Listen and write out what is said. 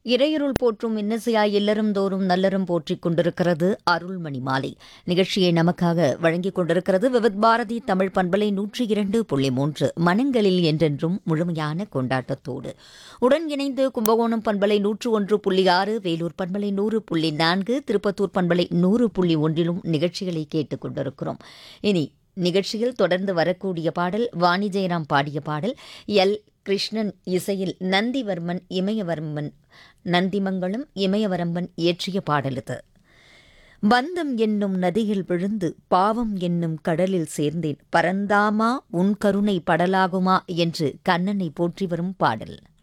இறையருள் போற்றும் இன்னசையாய் இல்லறம் தோறும் நல்லறம் போற்றிக் கொண்டிருக்கிறது அருள்மணி மாலை நிகழ்ச்சியை நமக்காக வழங்கிக் கொண்டிருக்கிறது விவித் பாரதி தமிழ் பண்பலை நூற்றி இரண்டு புள்ளி மூன்று மனங்களில் என்றென்றும் முழுமையான கொண்டாட்டத்தோடு உடன் இணைந்து கும்பகோணம் பண்பலை நூற்று ஒன்று புள்ளி ஆறு வேலூர் பண்பலை நூறு புள்ளி நான்கு திருப்பத்தூர் பண்பலை நூறு புள்ளி ஒன்றிலும் நிகழ்ச்சிகளை கேட்டுக் கொண்டிருக்கிறோம் இனி நிகழ்ச்சியில் தொடர்ந்து வரக்கூடிய பாடல் வாணி ஜெயராம் பாடிய பாடல் எல் கிருஷ்ணன் இசையில் நந்திவர்மன் இமயவர்மன் நந்திமங்கலம் இமயவரம்பன் இயற்றிய பாடல் இது பந்தம் என்னும் நதியில் விழுந்து பாவம் என்னும் கடலில் சேர்ந்தேன் பரந்தாமா உன் கருணை படலாகுமா என்று கண்ணனை போற்றி வரும் பாடல்